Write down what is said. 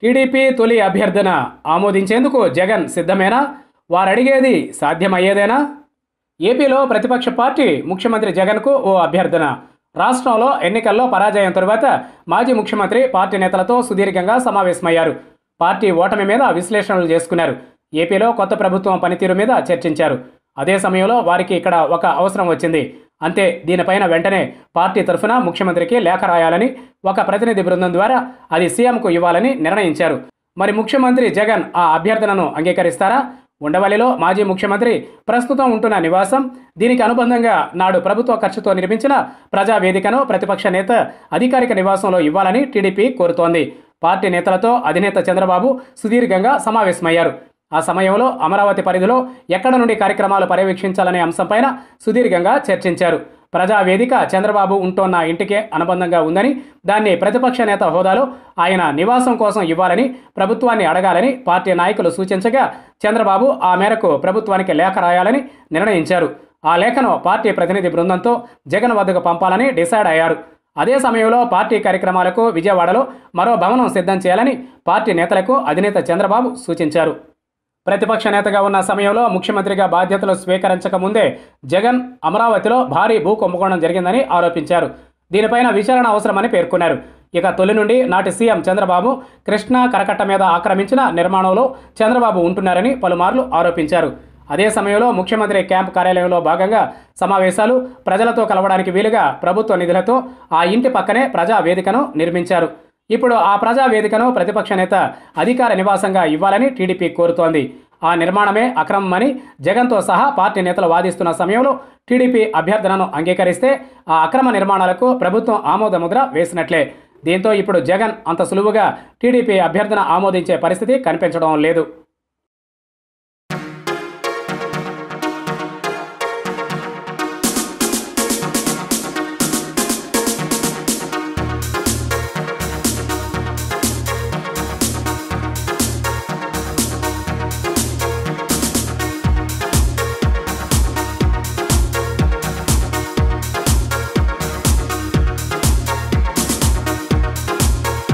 TDP తొలి అభ్యర్థన ఆమోదించేందుకు జగన్ సిద్ధమేనా వారడిగేది సాధ్యమయ్యేదేనా ఏపీలో ప్రతిపక్ష పార్టీ ముఖ్యమంత్రి జగన్కు ఓ అభ్యర్థన రాష్ట్రంలో ఎన్నికల్లో పరాజయం తరువాత మాజీ ముఖ్యమంత్రి పార్టీ నేతలతో సుదీర్ఘంగా సమావేశమయ్యారు పార్టీ ఓటమి మీద విశ్లేషణలు చేసుకున్నారు ఏపీలో కొత్త ప్రభుత్వం పనితీరు మీద చర్చించారు అదే సమయంలో వారికి ఇక్కడ ఒక అవసరం వచ్చింది అంతే దీనిపైన వెంటనే పార్టీ తరఫున ముఖ్యమంత్రికి లేఖ రాయాలని ఒక ప్రతినిధి బృందం ద్వారా అది సీఎంకు ఇవ్వాలని నిర్ణయించారు మరి ముఖ్యమంత్రి జగన్ ఆ అభ్యర్థనను అంగీకరిస్తారా ఉండవల్లిలో మాజీ ముఖ్యమంత్రి ప్రస్తుతం ఉంటున్న నివాసం దీనికి అనుబంధంగా నాడు ప్రభుత్వ ఖర్చుతో నిర్మించిన ప్రజావేదికను ప్రతిపక్ష నేత అధికారిక నివాసంలో ఇవ్వాలని టీడీపీ కోరుతోంది పార్టీ నేతలతో అధినేత చంద్రబాబు సుదీర్ఘంగా సమావేశమయ్యారు ఆ సమయంలో అమరావతి పరిధిలో ఎక్కడ నుండి కార్యక్రమాలు పర్యవేక్షించాలనే అంశంపైన సుదీర్ఘంగా చర్చించారు ప్రజావేదిక చంద్రబాబు ఉంటోన్న ఇంటికే అనుబంధంగా ఉందని దాన్ని ప్రతిపక్ష నేత హోదాలో ఆయన నివాసం కోసం ఇవ్వాలని ప్రభుత్వాన్ని అడగాలని పార్టీ నాయకులు సూచించగా చంద్రబాబు ఆ మేరకు ప్రభుత్వానికి లేఖ రాయాలని నిర్ణయించారు ఆ లేఖను పార్టీ ప్రతినిధి బృందంతో జగన్ వద్దకు పంపాలని డిసైడ్ అయ్యారు అదే సమయంలో పార్టీ కార్యక్రమాలకు విజయవాడలో మరో భవనం సిద్ధం చేయాలని పార్టీ నేతలకు అధినేత చంద్రబాబు సూచించారు ప్రతిపక్ష నేతగా ఉన్న సమయంలో ముఖ్యమంత్రిగా బాధ్యతలు స్వీకరించక ముందే జగన్ అమరావతిలో భారీ భూ కుంభకోణం జరిగిందని ఆరోపించారు దీనిపైన విచారణ అవసరమని పేర్కొన్నారు ఇక తొలి నుండి నాటి సీఎం చంద్రబాబు కృష్ణా కరకట్ట మీద ఆక్రమించిన నిర్మాణంలో చంద్రబాబు ఉంటున్నారని పలుమార్లు ఆరోపించారు అదే సమయంలో ముఖ్యమంత్రి క్యాంప్ కార్యాలయంలో భాగంగా సమావేశాలు ప్రజలతో కలవడానికి వీలుగా ప్రభుత్వ నిధులతో ఆ ఇంటి పక్కనే ప్రజా వేదికను నిర్మించారు ఇప్పుడు ఆ ప్రజా వేదికను ప్రతిపక్ష నేత అధికార నివాసంగా ఇవ్వాలని టీడీపీ కోరుతోంది ఆ నిర్మాణమే అక్రమమని జగన్తో సహా పార్టీ నేతలు వాదిస్తున్న సమయంలో టీడీపీ అభ్యర్థనను అంగీకరిస్తే ఆ అక్రమ నిర్మాణాలకు ప్రభుత్వం ఆమోద ముద్ర వేసినట్లే దీంతో ఇప్పుడు జగన్ అంత సులువుగా టీడీపీ అభ్యర్థన ఆమోదించే పరిస్థితి కనిపించడం లేదు